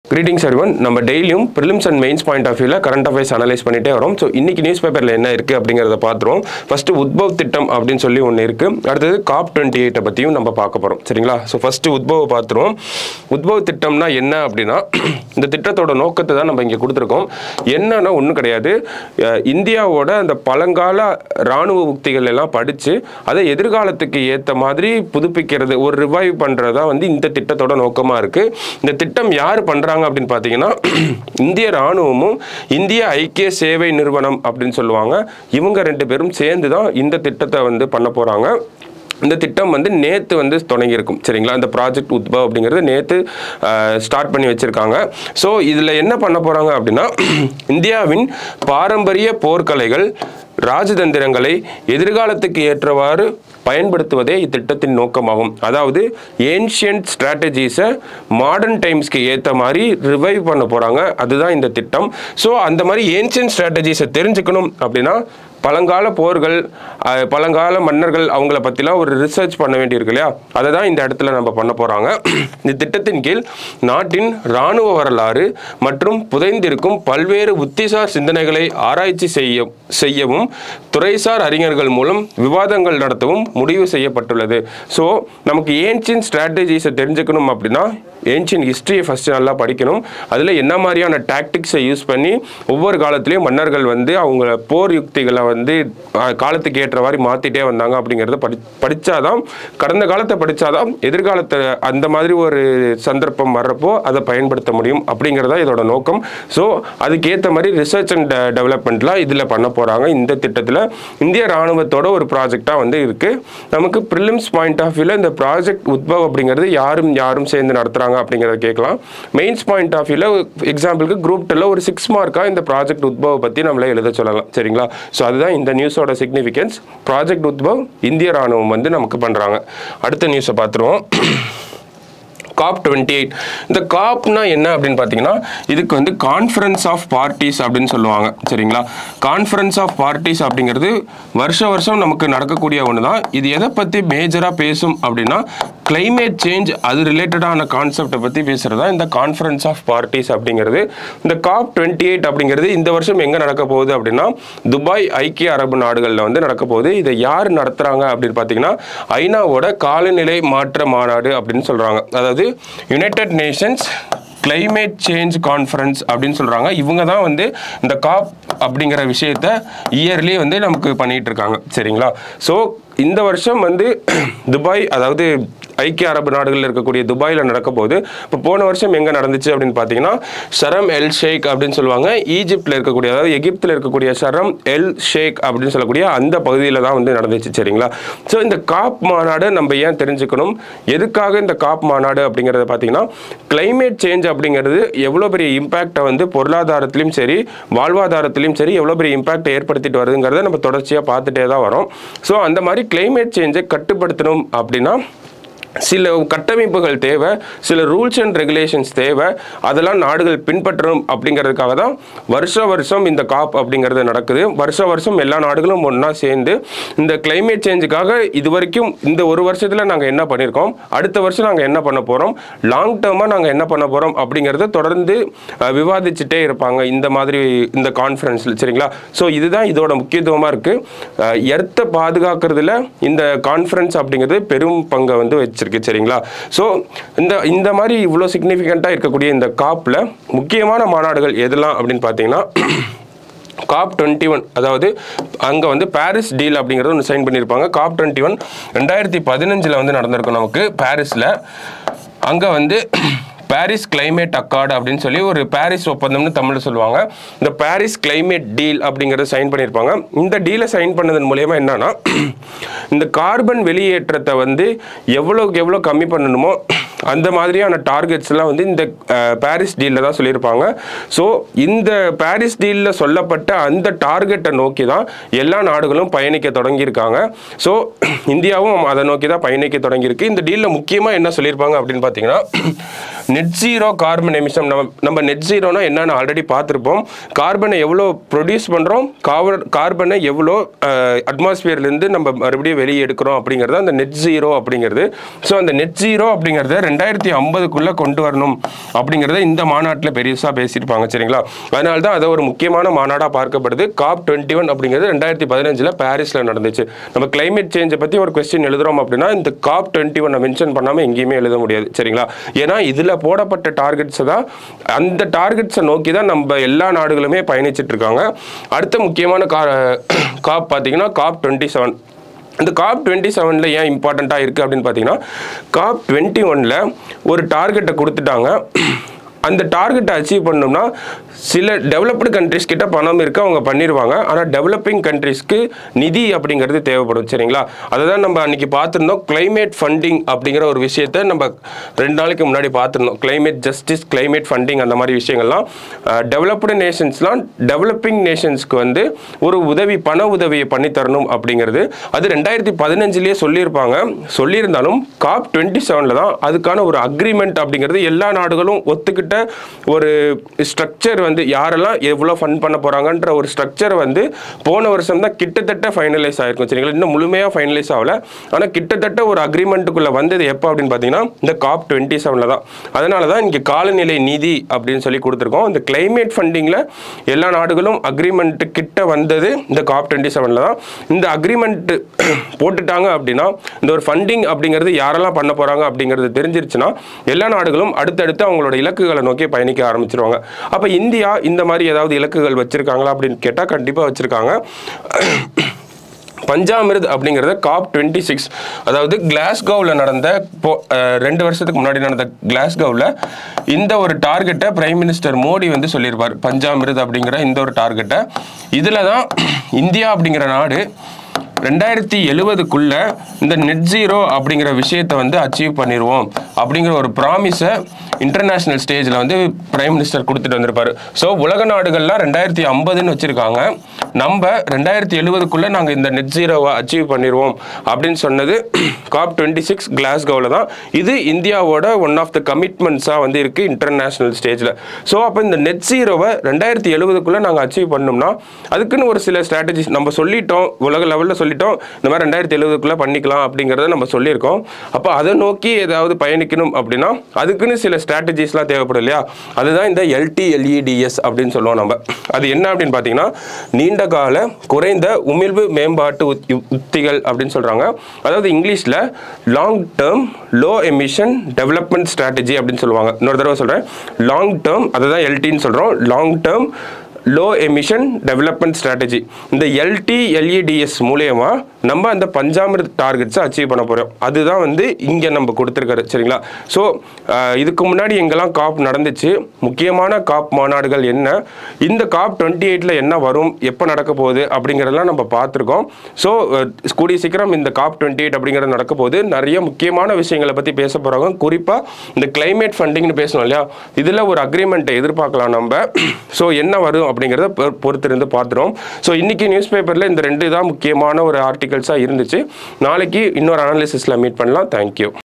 greetings everyone நம்ம டெய்லியும் prelims and mains point of வியூவில் கரண்ட் அஃபேர்ஸ் அனலைஸ் பண்ணிட்டே வரோம் ஸோ இன்னைக்கு நியூஸ் பேப்பரில் என்ன இருக்குது அப்படிங்கிறத பார்த்துருவோம் ஃபஸ்ட்டு உத்பவ் திட்டம் அப்படின்னு சொல்லி ஒன்று இருக்குது அடுத்தது காப் டுவெண்ட்டி எயிட்டை பற்றியும் நம்ம பார்க்க போகிறோம் சரிங்களா ஸோ ஃபஸ்ட்டு உத்பவ பார்த்துருவோம் உத்பவ் திட்டம்னா என்ன அப்படின்னா இந்த திட்டத்தோட நோக்கத்தை தான் நம்ம இங்கே கொடுத்துருக்கோம் என்னன்னா ஒன்றும் கிடையாது அஹ் இந்தியாவோட அந்த பழங்கால இராணுவ உக்திகள் எல்லாம் படித்து அதை எதிர்காலத்துக்கு ஏற்ற மாதிரி புதுப்பிக்கிறது ஒரு ரிவைவ் பண்ணுறதா வந்து இந்த திட்டத்தோட நோக்கமாக இருக்குது இந்த திட்டம் யார் பண்ணுறாங்க அப்படின்னு பார்த்தீங்கன்னா இந்திய இராணுவமும் இந்திய ஐக்கிய சேவை நிறுவனம் அப்படின்னு சொல்லுவாங்க இவங்க ரெண்டு பேரும் சேர்ந்து தான் இந்த திட்டத்தை வந்து பண்ண போகிறாங்க இந்த திட்டம் வந்து நேற்று வந்து தொடங்கியிருக்கும் சரிங்களா இந்த ப்ராஜெக்ட் உத்பவ் அப்படிங்கிறது நேற்று ஸ்டார்ட் பண்ணி வச்சுருக்காங்க ஸோ இதில் என்ன பண்ண போகிறாங்க அப்படின்னா இந்தியாவின் பாரம்பரிய போர்க்கலைகள் ராஜதந்திரங்களை எதிர்காலத்துக்கு ஏற்றவாறு பயன்படுத்துவதே இத்திட்டத்தின் நோக்கமாகும் அதாவது ஏன்ஷியன்ட் ஸ்ட்ராட்டஜிஸை மாடர்ன் டைம்ஸ்க்கு ஏற்ற மாதிரி ரிவைவ் பண்ண போகிறாங்க அதுதான் இந்த திட்டம் ஸோ அந்த மாதிரி ஏன்ஷியன்ட் ஸ்ட்ராட்டஜிஸை தெரிஞ்சுக்கணும் அப்படின்னா பழங்கால போர்கள் அஹ், பழங்கால மன்னர்கள் அவங்கள பற்றிலாம் ஒரு ரிசர்ச் பண்ண வேண்டியிருக்கு இல்லையா அதை தான் இந்த இடத்துல நம்ம பண்ண போகிறாங்க இந்த திட்டத்தின் கீழ் நாட்டின் இராணுவ வரலாறு மற்றும் புதைந்திருக்கும் பல்வேறு புத்திசார் சிந்தனைகளை ஆராய்ச்சி செய்ய செய்யவும் துறைசார் அறிஞர்கள் மூலம் விவாதங்கள் நடத்தவும் முடிவு செய்யப்பட்டுள்ளது ஸோ நமக்கு ஏன்ஷியன் ஸ்ட்ராட்டஜிஸை தெரிஞ்சுக்கணும் அப்படின்னா ஏன்ஷியன் ஹிஸ்ட்ரியை ஃபஸ்ட்டு நல்லா படிக்கணும் அதில் என்ன மாதிரியான டாக்டிக்ஸை யூஸ் பண்ணி ஒவ்வொரு காலத்துலேயும் மன்னர்கள் வந்து அவங்க போர் யுக்திகளை வந்து அஹ், காலத்துக்கு ஏற்ற மாதிரி மாற்றிட்டே வந்தாங்க அப்படிங்கிறத படி படித்தாதான் கடந்த காலத்தை படித்தாதான் எதிர்காலத்தை அந்த மாதிரி ஒரு சந்தர்ப்பம் வர்றப்போ அதை பயன்படுத்த முடியும் அப்படிங்கிறதா இதோட நோக்கம் ஸோ அதுக்கேற்ற மாதிரி ரிசர்ச் அண்ட் டெவலப்மெண்ட்லாம் இதில் பண்ண போகிறாங்க இந்த திட்டத்தில் இந்திய ராணுவத்தோட ஒரு ப்ராஜெக்டாக வந்து இருக்குது நமக்கு ப்ரிலிம்ஸ் பாயிண்ட் ஆஃப் வியூவில் இந்த ப்ராஜெக்ட் உத்பவ் அப்படிங்கிறது யாரும் யாரும் சேர்ந்து நடத்துகிறாங்க அப்படிங்கிறத கேட்கலாம் மெயின்ஸ் பாயிண்ட் ஆஃப் வியூவில் எக்ஸாம்பிளுக்கு குரூப் டெல்ல ஒரு சிக்ஸ் மார்க்காக இந்த ப்ராஜெக்ட் உத்பவ் பற்றி நம்மளே எழுத சொல்லலாம் சரிங்களா ஸோ அதுதான் இந்த நியூஸோட சிக்னிஃபிகன்ஸ் ப்ராஜெக்ட் உத்பவ் இந்திய ராணுவம் வந்து நமக்கு பண்ணுறாங்க அடுத்த நியூஸை பார்த்துருவோம் காப் டுவெண்ட்டி எயிட் இந்த காப்னா என்ன அப்படின்னு பார்த்தீங்கன்னா இதுக்கு வந்து கான்ஃபரன்ஸ் ஆஃப் பார்ட்டிஸ் அப்படின்னு சொல்லுவாங்க சரிங்களா கான்ஃபரன்ஸ் ஆஃப் பார்ட்டிஸ் அப்படிங்கிறது வருஷ வருஷம் நமக்கு நடக்கக்கூடிய ஒன்று தான் இது எதை பற்றி மேஜராக பேசும் அப்படின்னா climate சேஞ்ச் அது ரிலேட்டடான கான்செப்டை பற்றி பேசுகிறதா இந்த கான்ஃபரன்ஸ் ஆஃப் பார்ட்டிஸ் அப்படிங்கிறது இந்த காப் டுவெண்ட்டி எயிட் அப்படிங்கிறது இந்த வருஷம் எங்கே நடக்க போகுது அப்படின்னா துபாய் ஐக்கிய அரபு நாடுகளில் வந்து நடக்க போகுது இதை யார் நடத்துகிறாங்க அப்படின்னு பார்த்தீங்கன்னா ஐநாவோட காலநிலை மாற்ற மாநாடு அப்படின்னு சொல்கிறாங்க அதாவது United Nations climate change conference அப்படின்னு சொல்கிறாங்க இவங்க தான் வந்து இந்த காப் அப்படிங்கிற விஷயத்த இயர்லி வந்து நமக்கு பண்ணிட்டு இருக்காங்க சரிங்களா ஸோ இந்த வருஷம் வந்து துபாய் அதாவது ஐக்கிய அரபு நாடுகளில் இருக்கக்கூடிய துபாயில் நடக்க போகுது இப்போ போன வருஷம் எங்கே நடந்துச்சு அப்படின்னு பார்த்தீங்கன்னா ஷரம் எல் ஷேக் அப்படின்னு சொல்லுவாங்க ஈஜிப்டில் இருக்கக்கூடிய அதாவது எகிப்தில் இருக்கக்கூடிய ஷரம் எல் ஷேக் அப்படின்னு சொல்லக்கூடிய அந்த பகுதியில் தான் வந்து நடந்துச்சு சரிங்களா ஸோ இந்த காப் மாநாடு நம்ம ஏன் தெரிஞ்சுக்கணும் எதுக்காக இந்த காப் மாநாடு அப்படிங்கிறத பார்த்தீங்கன்னா climate சேஞ்ச் அப்படிங்கிறது எவ்வளோ பெரிய இம்பேக்டை வந்து பொருளாதாரத்திலையும் சரி வாழ்வாதாரத்திலையும் சரி எவ்வளோ பெரிய இம்பேக்டை ஏற்படுத்திட்டு வருதுங்கிறத நம்ம தொடர்ச்சியாக பார்த்துட்டே தான் வரோம் ஸோ அந்த மாதிரி climate சேஞ்சை கட்டுப்படுத்தணும் அப்படின்னா சில கட்டமைப்புகள் தேவை சில ரூல்ஸ் அண்ட் ரெகுலேஷன்ஸ் தேவை அதெல்லாம் நாடுகள் பின்பற்றணும் அப்படிங்கிறதுக்காக தான் வருஷ வருஷம் இந்த காப் அப்படிங்கிறது நடக்குது வருஷ வருஷம் எல்லா நாடுகளும் ஒன்றா சேர்ந்து இந்த climate சேஞ்சுக்காக இது வரைக்கும் இந்த ஒரு வருஷத்தில் நாங்கள் என்ன பண்ணியிருக்கோம் அடுத்த வருஷம் நாங்கள் என்ன பண்ண போகிறோம் லாங் டேர்மாக நாங்கள் என்ன பண்ண போகிறோம் அப்படிங்கிறத தொடர்ந்து அஹ், விவாதிச்சுட்டே இருப்பாங்க இந்த மாதிரி இந்த கான்ஃபரன்ஸில் சரிங்களா ஸோ இதுதான் இதோட முக்கியத்துவமாக இருக்குது எர்த்தை பாதுகாக்கிறதுல இந்த கான்ஃபரன்ஸ் அப்படிங்கிறது பெரும் பங்கை வந்து வச்சிருக்கு சரிங்களா ஸோ இந்த இந்த மாதிரி இவ்வளோ சிக்னிஃபிகண்ட்டாக இருக்கக்கூடிய இந்த காப்பில் முக்கியமான மாநாடுகள் எதெல்லாம் அப்படின்னு பார்த்தீங்கன்னா காப் டுவெண்ட்டி ஒன் அதாவது அங்கே வந்து பாரிஸ் டீல் அப்படிங்கிறது ஒன்று சைன் பண்ணியிருப்பாங்க காப் டுவெண்ட்டி ஒன் ரெண்டாயிரத்தி பதினஞ்சில் வந்து நடந்திருக்கும் நமக்கு பாரிஸில் அங்கே வந்து பாரிஸ் கிளைமேட் அக்கார்டு அப்படின்னு சொல்லி ஒரு பாரிஸ் ஒப்பந்தம்னு தமிழில் சொல்லுவாங்க இந்த பாரிஸ் கிளைமேட் டீல் அப்படிங்கிறத சைன் பண்ணியிருப்பாங்க இந்த டீலை சைன் பண்ணதன் மூலயமா என்னன்னா இந்த கார்பன் வெளியேற்றத்தை வந்து எவ்வளோக்கு எவ்வளோ கம்மி பண்ணணுமோ அந்த மாதிரியான டார்கெட்ஸ்லாம் வந்து இந்த அஹ், பாரிஸ் டீலில் தான் சொல்லியிருப்பாங்க ஸோ இந்த பாரிஸ் டீலில் சொல்லப்பட்ட அந்த டார்கெட்டை நோக்கி தான் எல்லா நாடுகளும் பயணிக்க தொடங்கியிருக்காங்க ஸோ இந்தியாவும் அதை நோக்கி தான் பயணிக்க தொடங்கியிருக்கு இந்த டீலில் முக்கியமாக என்ன சொல்லியிருப்பாங்க அப்படின்னு பார்த்தீங்கன்னா நெட் ஜீரோ கார்பன் எமிஷன் நம்ம நம்ம நெட் ஜீரோனா என்னன்னு ஆல்ரெடி பார்த்துருப்போம் கார்பனை எவ்வளோ ப்ரொடியூஸ் பண்ணுறோம் காவர் கார்பனை எவ்வளோ அட்மாஸ்பியர்லேருந்து நம்ம மறுபடியும் வெளியே எடுக்கிறோம் அப்படிங்கிறது அந்த நெட் ஜீரோ அப்படிங்கிறது ஸோ அந்த நெட் ஜீரோ அப்படிங்கிறத ரெண்டாயிரத்தி ஐம்பதுக்குள்ளே கொண்டு வரணும் அப்படிங்கிறத இந்த மாநாட்டில் பெருசாக பேசியிருப்பாங்க சரிங்களா அதனால தான் அதை ஒரு முக்கியமான மாநாடாக பார்க்கப்படுது காப் டுவெண்ட்டி ஒன் அப்படிங்கிறது ரெண்டாயிரத்தி பதினஞ்சில் பாரிஸில் நடந்துச்சு நம்ம கிளைமேட் சேஞ்சை பற்றி ஒரு கொஸ்டின் எழுதுறோம் அப்படின்னா இந்த காப் டுவெண்ட்டி ஒன்னை மென்ஷன் பண்ணாமல் எங்கேயுமே எழுத முடியாது சரிங்களா ஏன்னா இதில் போடப்பட்ட டார்கெட்ஸை தான் அந்த டார்கெட்ஸை நோக்கி தான் நம்ம எல்லா நாடுகளுமே பயணிச்சிட்டு இருக்காங்க அடுத்த முக்கியமான கா காப் பார்த்தீங்கன்னா காப் டுவெண்ட்டி செவன் இந்த காப் டுவெண்ட்டி செவனில் ஏன் இம்பார்ட்டண்ட்டாக இருக்குது அப்படின்னு பார்த்தீங்கன்னா காப் டுவெண்ட்டி ஒனில் ஒரு டார்கெட்டை கொடுத்துட்டாங்க அந்த டார்கெட்டை அச்சீவ் பண்ணோம்னா சில டெவலப்டு கண்ட்ரிஸ் கிட்ட பணம் இருக்கு அவங்க பண்ணிடுவாங்க ஆனால் டெவலப்பிங் கண்ட்ரிஸ்க்கு நிதி அப்படிங்கிறது தேவைப்படும் சரிங்களா அதை தான் நம்ம அன்னைக்கு பார்த்துருந்தோம் climate ஃபண்டிங் அப்படிங்கிற ஒரு விஷயத்த நம்ம ரெண்டு நாளைக்கு முன்னாடி பார்த்துருந்தோம் climate ஜஸ்டிஸ் climate ஃபண்டிங் அந்த மாதிரி விஷயங்கள்லாம் டெவலப்டு நேஷன்ஸ்லாம் டெவலப்பிங் நேஷன்ஸ்க்கு வந்து ஒரு உதவி பண உதவியை பண்ணி தரணும் அப்படிங்கிறது அது ரெண்டாயிரத்தி பதினஞ்சுலேயே சொல்லியிருப்பாங்க சொல்லியிருந்தாலும் காப் டுவெண்ட்டி செவனில் தான் அதுக்கான ஒரு அக்ரிமெண்ட் அப்படிங்கிறது எல்லா நாடுகளும் ஒத்துக்கிட்ட ஒரு ஸ்ட்ரக்சர் வந்து யாரெல்லாம் எவ்வளோ ஃபண்ட் பண்ண போகிறாங்கன்ற ஒரு ஸ்ட்ரக்சர் வந்து போன வருஷம் தான் கிட்டத்தட்ட ஃபைனலைஸ் ஆயிருக்கும் சரிங்களா இன்னும் முழுமையாக ஃபைனலைஸ் ஆகல ஆனால் கிட்டத்தட்ட ஒரு அக்ரிமெண்ட்டுக்குள்ளே வந்தது எப்போ அப்படின்னு பார்த்தீங்கன்னா இந்த காப் டுவெண்ட்டி செவனில் தான் அதனால தான் இங்கே காலநிலை நிதி அப்படின்னு சொல்லி கொடுத்துருக்கோம் இந்த கிளைமேட் ஃபண்டிங்கில் எல்லா நாடுகளும் அக்ரிமெண்ட் கிட்ட வந்தது இந்த காப் டுவெண்ட்டி செவனில் தான் இந்த அக்ரிமெண்ட் போட்டுட்டாங்க அப்படின்னா இந்த ஒரு ஃபண்டிங் அப்படிங்கிறது யாரெல்லாம் பண்ண போகிறாங்க அப்படிங்கிறது தெரிஞ்சிருச்சுன்னா எல்லா நாடுகளும் அடுத்தடுத்து அவங்களோட இலக்குகளை நோக்கி பயணிக்க ஆரம்பிச்சிருவாங்க அப்போ இந்தியா இந்த மாதிரி ஏதாவது இலக்குகள் வச்சிருக்காங்களா அப்படின்னு கேட்டால் கண்டிப்பாக வச்சிருக்காங்க பஞ்சாமிர்த் அப்படிங்கிறத காப் டுவெண்ட்டி சிக்ஸ் அதாவது கிளாஸ்கோவில் நடந்த இப்போ அஹ், ரெண்டு வருஷத்துக்கு முன்னாடி நடந்த கிளாஸ்கோவில் இந்த ஒரு டார்கெட்டை பிரைம் மினிஸ்டர் மோடி வந்து சொல்லியிருப்பார் பஞ்சாமிர்த் அப்படிங்கிற இந்த ஒரு டார்கெட்டை இதில் தான் இந்தியா அப்படிங்கிற நாடு ரெண்டாயிரத்தி எழுவதுக்குள்ள இந்த நெட் ஜீரோ அப்படிங்கிற விஷயத்தை வந்து அச்சீவ் பண்ணிடுவோம் அப்படிங்கிற ஒரு ப்ராமிஸை இன்டர்நேஷ்னல் ஸ்டேஜில் வந்து பிரைம் மினிஸ்டர் கொடுத்துட்டு வந்திருப்பாரு ஸோ உலக நாடுகள்லாம் ரெண்டாயிரத்தி ஐம்பதுன்னு வச்சுருக்காங்க நம்ம ரெண்டாயிரத்தி எழுவதுக்குள்ளே நாங்கள் இந்த நெட் ஜீரோவை அச்சீவ் பண்ணிடுவோம் அப்படின்னு சொன்னது காப் டுவெண்ட்டி சிக்ஸ் கிளாஸ்கோவில் தான் இது இந்தியாவோட ஒன் ஆஃப் த கமிட்மெண்ட்ஸாக வந்து இருக்குது இன்டர்நேஷ்னல் ஸ்டேஜில் ஸோ அப்போ இந்த நெட் ஜீரோவை ரெண்டாயிரத்தி எழுவதுக்குள்ளே நாங்கள் அச்சீவ் பண்ணோம்னா அதுக்குன்னு ஒரு சில ஸ்ட்ராட்டஜிஸ் நம்ம சொல்லிட்டோம் உலக லெவலில் சொல்லிட்டோம் இந்த மாதிரி ரெண்டாயிரத்தி எழுவதுக்குள்ளே பண்ணிக்கலாம் அப்படிங்கிறத நம்ம சொல்லியிருக்கோம் அப்போ அதை நோக்கி ஏதாவது பயணிக்கணும் அப்படின்னா அதுக்குன்னு சில ஸ்ட்ராட்டஜிஸ்லாம் தேவைப்படும் இல்லையா அதுதான் இந்த எல்டிஎல்இடிஎஸ் அப்படின்னு சொல்லுவோம் நம்ம அது என்ன அப்படின்னு பார்த்தீங்கன்னா நீண்ட கால குறைந்த உமிழ்வு மேம்பாட்டு உத்- யு- உத்திகள் அப்படின்னு சொல்கிறாங்க அதாவது இங்கிலீஷில் long term low emission development strategy அப்படின்னு சொல்லுவாங்க இன்னொரு தடவை சொல்கிறேன் லாங் டேர்ம் அதை தான் எல்டின்னு சொல்கிறோம் long term low emission development strategy இந்த எல்டி எல்இடிஎஸ் மூலயமா நம்ம அந்த பஞ்சாமிர்த் டார்கெட்ஸை அச்சீவ் பண்ண போகிறோம் அதுதான் வந்து இங்கே நம்ம கொடுத்துருக்காரு சரிங்களா ஸோ இதுக்கு முன்னாடி எங்கெல்லாம் காப் நடந்துச்சு முக்கியமான காப் மாநாடுகள் என்ன இந்த காப் டுவெண்ட்டி எயிட்டில் என்ன வரும் எப்போ நடக்க போகுது அப்படிங்கிறதெல்லாம் நம்ம பார்த்துருக்கோம் ஸோ கூடிய சீக்கிரம் இந்த காப் டுவெண்ட்டி எயிட் அப்படிங்கிறது நடக்க போகுது நிறைய முக்கியமான விஷயங்களை பற்றி பேச போகிறாங்க குறிப்பாக இந்த climate ஃபண்டிங்னு பேசணும் இல்லையா இதில் ஒரு அக்ரிமெண்ட்டை எதிர்பார்க்கலாம் நம்ம ஸோ என்ன வரும் அப்படிங்கிறத பொ- பொறுத்திருந்து பார்த்துருவோம் ஸோ இன்னைக்கு நியூஸ் பேப்பரில் இந்த ரெண்டு தான் முக்கியமான ஒரு ஆர்டிகல்ஸாக இருந்துச்சு நாளைக்கு இன்னொரு அனாலிசிஸில் மீட் பண்ணலாம் தேங்க்யூ